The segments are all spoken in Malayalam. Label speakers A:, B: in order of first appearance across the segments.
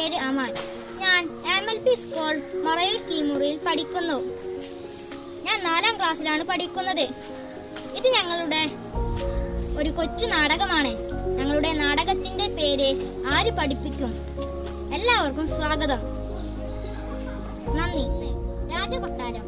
A: പേര് അമാൻ ഞാൻ M L P school Marayoor കീമുറിയിൽ പഠിക്കുന്നു ഞാൻ നാലാം ക്ലാസ്സിലാണ് പഠിക്കുന്നത് ഇത് ഞങ്ങളുടെ ഒരു കൊച്ചു നാടകമാണ് ഞങ്ങളുടെ നാടകത്തിന്റെ പേര് ആര് പഠിപ്പിക്കും എല്ലാവർക്കും സ്വാഗതം നന്ദി രാജകൊട്ടാരം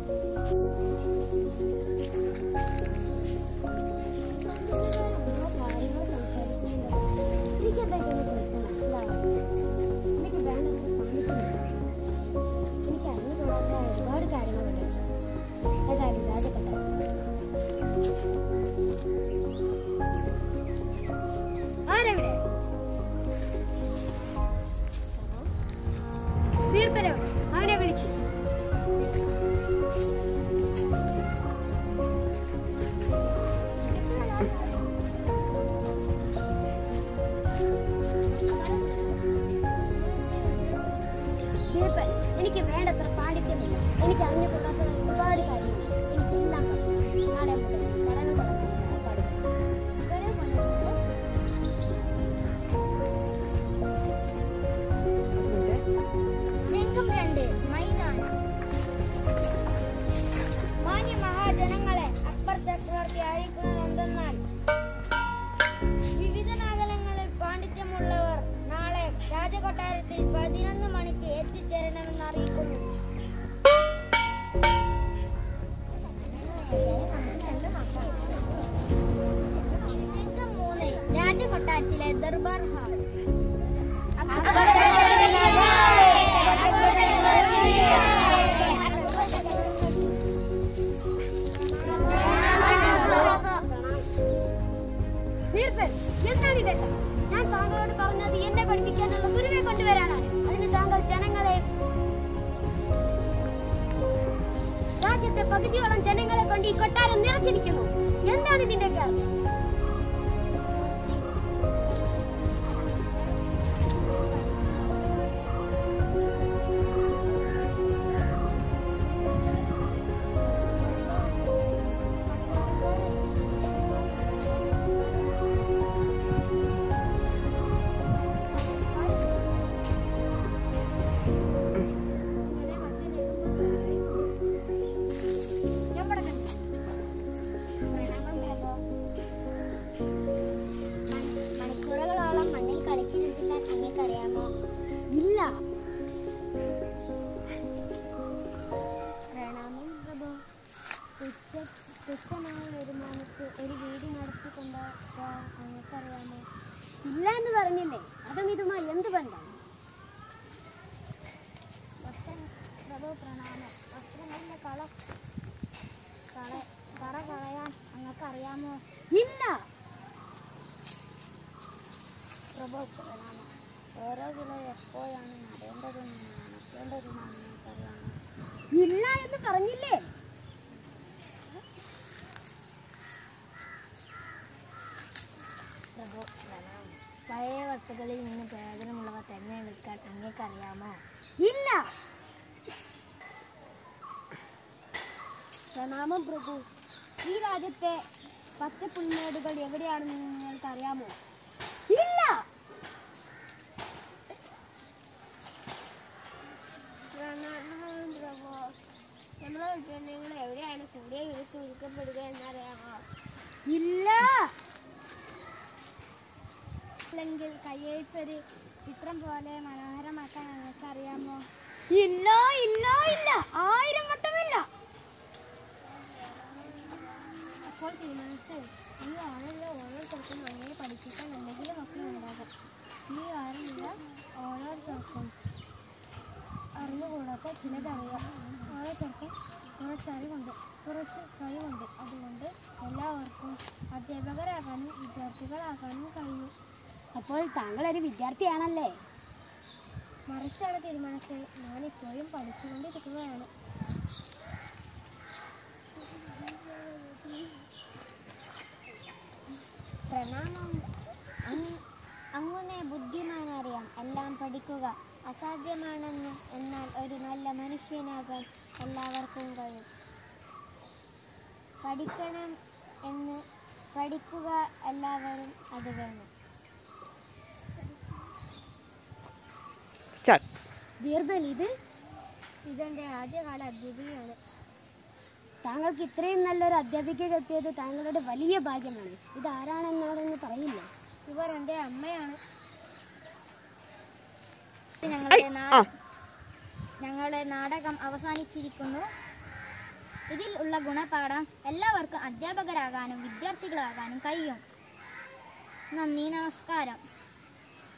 B: ഒരുപാട് കാര്യങ്ങളുണ്ട് ഏതായാലും രാജകൊട്ടാരം ആരെവിടെ വീർപ്പനെവിടെ അവനെ വിളിച്ചു വീർപ്പൻ എനിക്ക് വേണ്ടത്ര പാണ്ഡിത്യമില്ല എനിക്ക് അറിഞ്ഞുകൊള്ളാത്ത ഒരുപാട് കാര്യങ്ങൾ എനിക്ക് എല്ലാം പഠിക്കണം നാളെ മുതൽ പഠനം തുടങ്ങാൻ ഞാൻ പഠിക്കും ഇവരെ കൊണ്ടുവന്ന്
A: രംഗം രണ്ട് മൈതാനം
B: മാന്യ മഹാജനങ്ങളെ അക്ബർ ചക്രവർത്തി അഴിക്കുന്നത് എന്തെന്നാൽ വിവിധ മേഖലകളിൽ പാണ്ഡിത്യമുള്ളവർ നാളെ രാജകൊട്ടാരത്തിൽ പതിനൊന്ന് മണിക്ക് എത്തിച്ചേരണമെന്ന് അറിയിക്കുന്നു
A: രംഗം മൂന്ന് രാജകൊട്ടാരത്തിലെ ദർബാർ ഹാൾ
B: വീർപ്പൻ, എന്താണ് ഇതെല്ലാം? ഞാൻ താങ്കളോട് പറഞ്ഞത് എന്നെ പഠിപ്പിക്കാനുള്ള ഗുരുവെ കൊണ്ടുവരാനാണ് അതിന് താങ്കൾ ജനങ്ങളെ രാജ്യത്തെ പകുതിയോളം ജനങ്ങളെ കൊണ്ട് ഈ കൊട്ടാരം നിറച്ചിരിക്കുന്നു എന്താണ് ഇതിന്റെ കാരണം എവിടെ കണ്ടു? പ്രണാമം പ്രഭോ. മൺ- മണിക്കൂറുകളോളം മണ്ണിൽ കളിച്ചിരുന്നിട്ട് അങ്ങേക്കറിയാമോ ഇല്ല പ്രണാമം പ്രഭു തുച്ഛ തുച്ഛമായ വരുമാനത്ത് ഒരു വീട് നടത്തിക്കൊണ്ട് അങ്ങേക്കറിയാമോ ഇല്ല എന്ന് പറഞ്ഞില്ലേ അതും ഇതുമായി എന്ത് ബന്ധം വസ്ത്രം പ്രഭു പ്രണാമം വസ്ത്രങ്ങളുടെ കള കള കറ കളയാൻ അങ്ങക്കറിയാമോ ഇല്ല പ്രഭു പ്രണാമം ഓരോ കിലോ എപ്പോഴാണ് നടേണ്ടതെന്നും നനയ്ക്കേണ്ടതെന്നും നിങ്ങൾക്കറിയാമോ ഇല്ല എന്ന് പറഞ്ഞില്ലേ പ്രഭു പ്രണാമം പഴയ വസ്തുക്കളിൽ നിന്ന് പ്രയോജനമുള്ളവ തെരഞ്ഞെടുക്കാൻ അങ്ങേക്കറിയാമോ ഇല്ല പ്രണാമം പ്രഭു ഈ രാജ്യത്തെ പച്ചപ്പുൽമേടുകൾ എവിടെയാണെന്ന് നിങ്ങൾക്ക് അറിയാമോ ഇല്ല പ്രണാമം പ്രഭു നമ്മുടെ ഉൽപ്പന്നങ്ങൾ എവിടെയാണ് കൂടിയ വിലക്ക് വിൽക്കപ്പെടുക എന്നറിയാമോ ഇല്ല അല്ലെങ്കിൽ കയ്യെഴുത്തൊരു ചിത്രം പോലെ മനോഹരമാക്കാൻ നിങ്ങൾക്ക് അറിയാമോ ഇല്ല ഇല്ല ഇല്ല ആയിരം വട്ടമില്ല അപ്പോൾ തീരുമാനിച്ചു ഈ ആണല്ലോ ഓരോരുത്തർക്കും അങ്ങനെ പഠിപ്പിക്കാൻ എന്തെങ്കിലും ഒക്കെ ഉണ്ടാകും ഈ ആറിലുള്ള ഓരോരുത്തർക്കും അറിഞ്ഞുകൂടാത്ത ചിലതറിയാം ഓരോരുത്തർക്കും കുറച്ച് അറിവുണ്ട് കുറച്ച് കഴിവുണ്ട് അതുകൊണ്ട് എല്ലാവർക്കും അധ്യാപകരാകാനും വിദ്യാർത്ഥികളാകാനും കഴിയും അപ്പോൾ താങ്കൾ ഒരു വിദ്യാർത്ഥിയാണല്ലേ മറിച്ചാണ് തീരുമാനിച്ചത് ഞാൻ ഇപ്പോഴും പഠിച്ചുകൊണ്ടിരിക്കുകയാണ് പ്രണാമം അങ്- അങ്ങനെ ബുദ്ധിമാനറിയാം എല്ലാം പഠിക്കുക അസാധ്യമാണെന്ന് എന്നാൽ ഒരു നല്ല മനുഷ്യനാകാൻ എല്ലാവർക്കും കഴിയും പഠിക്കണം എന്ന് പഠിക്കുക എല്ലാവരും അത് വേണം
C: സ്റ്റാർട്ട്
B: ബീർബൽ ഇത്
A: ഇതെന്റെ ആദ്യകാല അധ്യാപികയാണ്
B: താങ്കൾക്ക് ഇത്രയും നല്ലൊരു അധ്യാപിക കിട്ടിയത് താങ്കളുടെ വലിയ ഭാഗ്യമാണ് ഇത് ആരാണെന്നോടൊന്ന് പറയില്ല
A: ഇവർ എൻ്റെ അമ്മയാണ് ഞങ്ങളുടെ നാ- ഞങ്ങളുടെ നാടകം അവസാനിച്ചിരിക്കുന്നു ഇതിൽ ഉള്ള ഗുണപാഠം എല്ലാവർക്കും അധ്യാപകരാകാനും വിദ്യാർത്ഥികളാകാനും കഴിയും നന്ദി നമസ്കാരം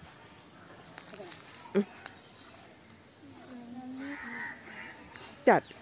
C: സ്റ്റാർട്ട്